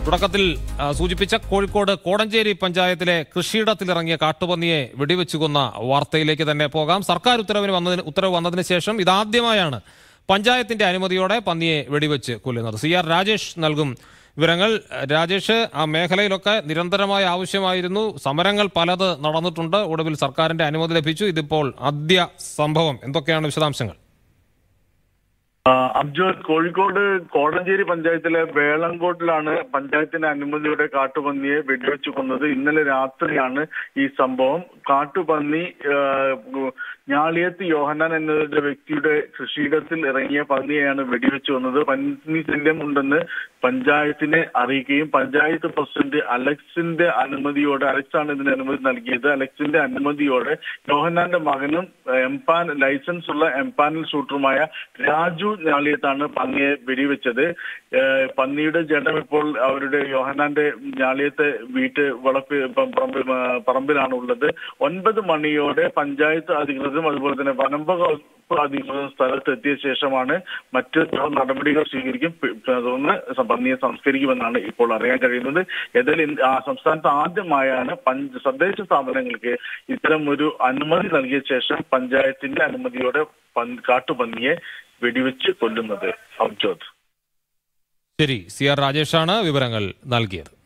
തുടക്കത്തിൽ ആ, സൂചിപ്പിച്ച കോഴിക്കോട് കോടഞ്ചേരി പഞ്ചായത്തിലെ കൃഷിയിടത്തിലിറങ്ങിയ കാട്ടുപന്നിയെ വെടിവെച്ചു കൊന്ന വാർത്തയിലേക്ക് തന്നെ പോകാം സർക്കാർ ഉത്തരവിന് വന്നതിന് ഉത്തരവ് വന്നതിന് ശേഷം ഇതാദ്യമായാണ് പഞ്ചായത്തിന്റെ അനുമതിയോടെ പന്നിയെ വെടിവെച്ച് കൊല്ലുന്നത് സി ആർ രാജേഷ് നൽകും വിവരങ്ങൾ രാജേഷ് ആ മേഖലയിലൊക്കെ നിരന്തരമായ ആവശ്യമായിരുന്നു സമരങ്ങൾ പലത് നടന്നിട്ടുണ്ട് ഒടുവിൽ സർക്കാരിന്റെ അനുമതി ലഭിച്ചു ഇതിപ്പോൾ ആദ്യ സംഭവം എന്തൊക്കെയാണ് വിശദാംശങ്ങൾ ആ, അബ്ജോ കോഴിക്കോട് കോടഞ്ചേരി പഞ്ചായത്തിലെ വേളങ്കോട്ടിലാണ് പഞ്ചായത്തിന്റെ അനുമതിയോടെ കാട്ടുപന്നിയെ വെടിവെച്ചു കൊന്നത് ഇന്നലെ രാത്രിയാണ് ഈ സംഭവം കാട്ടുപന്നി ആ, ഞാളിയത്ത് യോഹന്നാൻ എന്ന വ്യക്തിയുടെ കൃഷിയിടത്തിൽ ഇറങ്ങിയ പന്നിയെയാണ് വെടിവെച്ചു കൊന്നത് പന്നി ശല്യം ഉണ്ടെന്ന് പഞ്ചായത്തിനെ അറിയിക്കുകയും പഞ്ചായത്ത് പ്രസിഡന്റ് അലക്സിന്റെ അനുമതിയോടെ അലക്സ് ആണ് ഇതിന് അനുമതി നൽകിയത് അലക്സിന്റെ അനുമതിയോടെ യോഹന്നാന്റെ മകനും എംപാൻ ലൈസൻസ് ഉള്ള എംപാനൽ ഷൂട്ടറുമായ രാജു ഞാളിയത്താണ് പന്നിയെ വെടിവെച്ചത് ഏഹ് പന്നിയുടെ ജഡം ഇപ്പോൾ അവരുടെ യോഹന്നാന്റെ ഞാളിയത്തെ വീട്ട് വളപ്പ് പ- പറമ്പിൽ ആ, പറമ്പിലാണ് ഉള്ളത് ഒൻപത് മണിയോടെ പഞ്ചായത്ത് അധികൃതരും അതുപോലെ തന്നെ വനംബ വകുപ്പ് അധികൃതരും സ്ഥലത്തെത്തിയ ശേഷമാണ് മറ്റ് നടപടികൾ സ്വീകരിക്കും പി- തുടർന്ന് പന്നിയെ സംസ്കരിക്കുമെന്നാണ് ഇപ്പോൾ അറിയാൻ കഴിയുന്നത് ഏതായാലും ഇന്ന് ആ സംസ്ഥാനത്ത് ആദ്യമായാണ് പഞ്ച തദ്ദേശ സ്ഥാപനങ്ങൾക്ക് ഇത്തരം ഒരു അനുമതി നൽകിയ ശേഷം പഞ്ചായത്തിന്റെ അനുമതിയോടെ പന്നി- കാട്ടുപന്നിയെ വെടിവെച്ച് കൊല്ലുന്നത് അബ്ജോദ് ശരി സി ആർ രാജേഷാണ് വിവരങ്ങൾ നൽകിയത്